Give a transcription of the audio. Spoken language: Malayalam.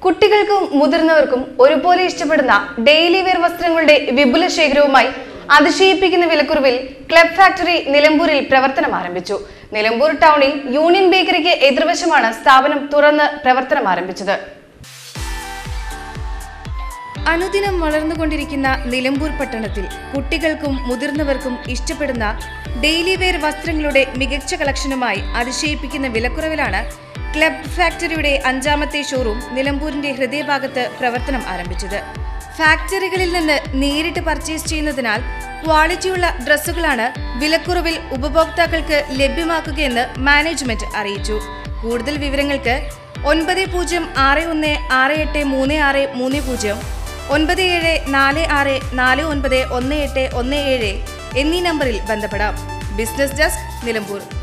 കുട്ടികൾക്കും മുതിർന്നവർക്കും ഒരുപോലെ ഇഷ്ടപ്പെടുന്ന ഡെയിലി വെയർ വസ്ത്രങ്ങളുടെ വിപുല ശേഖരവുമായി അതിശയിപ്പിക്കുന്ന വിലക്കുറവിൽ ക്ലബ് ഫാക്ടറി നിലമ്പൂരിൽ പ്രവർത്തനം ആരംഭിച്ചു നിലമ്പൂർ ടൗണിൽ യൂണിയൻ ബേക്കറിക്ക് എതിർവശമാണ് സ്ഥാപനം തുറന്ന് പ്രവർത്തനം ആരംഭിച്ചത് അനുദിനം വളർന്നുകൊണ്ടിരിക്കുന്ന നിലമ്പൂർ പട്ടണത്തിൽ കുട്ടികൾക്കും മുതിർന്നവർക്കും ഇഷ്ടപ്പെടുന്ന ഡെയിലി വെയർ വസ്ത്രങ്ങളുടെ മികച്ച കളക്ഷനുമായി അതിശയിപ്പിക്കുന്ന വിലക്കുറവിലാണ് ക്ലബ് ഫാക്ടറിയുടെ അഞ്ചാമത്തെ ഷോറൂം നിലമ്പൂരിന്റെ ഹൃദയഭാഗത്ത് പ്രവർത്തനം ആരംഭിച്ചത് ഫാക്ടറികളിൽ നിന്ന് നേരിട്ട് പർച്ചേസ് ചെയ്യുന്നതിനാൽ ക്വാളിറ്റിയുള്ള ഡ്രസ്സുകളാണ് വിലക്കുറവിൽ ഉപഭോക്താക്കൾക്ക് ലഭ്യമാക്കുകയെന്ന് മാനേജ്മെന്റ് അറിയിച്ചു കൂടുതൽ വിവരങ്ങൾക്ക് ഒൻപത് പൂജ്യം ആറ് ഒന്ന് ആറ് എട്ട് മൂന്ന് ആറ് മൂന്ന് പൂജ്യം ഒൻപത് ഏഴ് നാല് ആറ് നാല് ഒൻപത് ഒന്ന് എട്ട് ഒന്ന് ഏഴ് എന്നീ നമ്പറിൽ ബന്ധപ്പെടാം ബിസിനസ് ഡെസ്ക് നിലമ്പൂർ